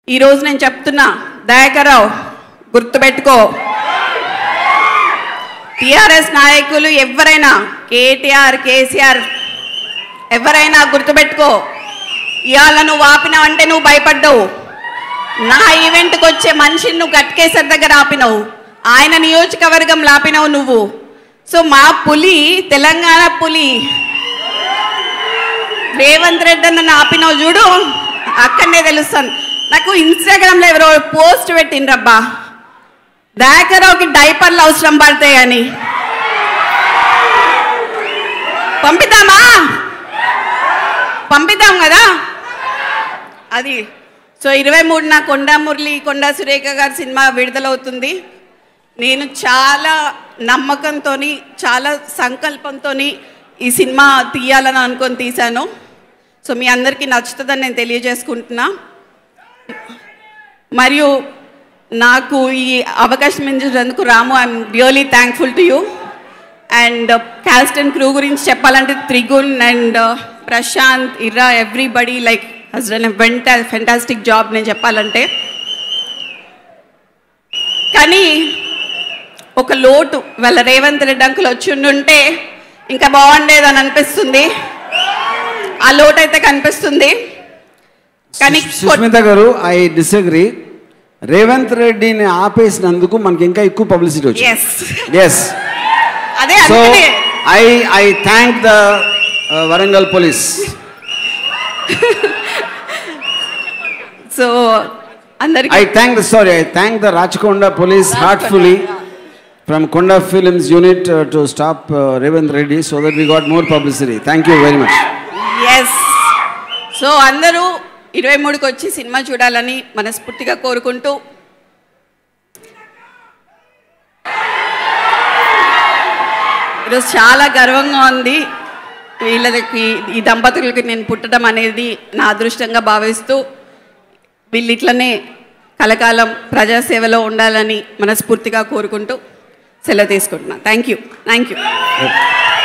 ఈరోజు నేను చెప్తున్నా దయాకరావు గుర్తుపెట్టుకో టిఆర్ఎస్ నాయకులు ఎవరైనా కేటీఆర్ కేసీఆర్ ఎవరైనా గుర్తుపెట్టుకో ఇవాళ నువ్వు ఆపినావంటే నువ్వు భయపడ్డావు నా ఈవెంట్కి వచ్చే మనిషిని నువ్వు గట్కేసర్ దగ్గర ఆపినావు ఆయన నియోజకవర్గంలో ఆపినావు నువ్వు సో మా పులి తెలంగాణ పులి రేవంత్ రెడ్డి అన్న ఆపినావు చూడు అక్కడనే తెలుస్తాను నాకు ఇన్స్టాగ్రామ్లో ఎవరో పోస్ట్ పెట్టిండ్రబ్బా దయాకరావుకి డైపర్లు అవసరం పడతాయని పంపిద్దామా పంపిద్దాం కదా అది సో ఇరవై మూడున కొండా మురళి కొండా సురేఖ గారి సినిమా విడుదలవుతుంది నేను చాలా నమ్మకంతో చాలా సంకల్పంతో ఈ సినిమా తీయాలని అనుకొని తీశాను సో మీ అందరికీ నచ్చుతుందని నేను తెలియజేసుకుంటున్నా మరియు నాకు ఈ అవకాశం ఇచ్చినందుకు Ramu I'm really thankful to you and cast and crew గురించి చెప్పాలంటే Trigun and Prashanth Ira everybody like has done వెంట ఫెంటాస్టిక్ జాబ్ నేను చెప్పాలంటే కానీ ఒక లోటు వాళ్ళ రేవంత్ రెడ్డి అంకుల్ వచ్చి ఉండుంటే ఇంకా బాగుండేదని అనిపిస్తుంది ఆ లోటు అయితే కనిపిస్తుంది కానీ కొ- సుష్మిత గారు ఐ డిసగ్రీ రేవంత్ రెడ్డిని ఆపేసినందుకు మనకి ఇంకా ఎక్కువ పబ్లిసిటీ వచ్చింది ఎస్ ఎస్ అదే సో అందుకనే I I thank the Warangal police so అందరికి I thank the sorry I thank the Rachakonda police heartfully from Konda films unit to stop Revanth Reddy so that we got more publicity thank you very much yes so అందరూ ఇరవై మూడుకి వచ్చి cinema చూడాలని మనస్ఫూర్తిగా కోరుకుంటూ ఈరోజు చాలా గర్వంగా ఉంది వీళ్ళకి ఈ దంపతులకి నేను పుట్టడం అనేది నా అదృష్టంగా భావిస్తూ వీళ్ళు ఇట్లనే కలకాలం ప్రజాసేవలో ఉండాలని మనస్ఫూర్తిగా కోరుకుంటూ సెలవు తీసుకుంటున్నాను థ్యాంక్ యూ థ్యాంక్ యూ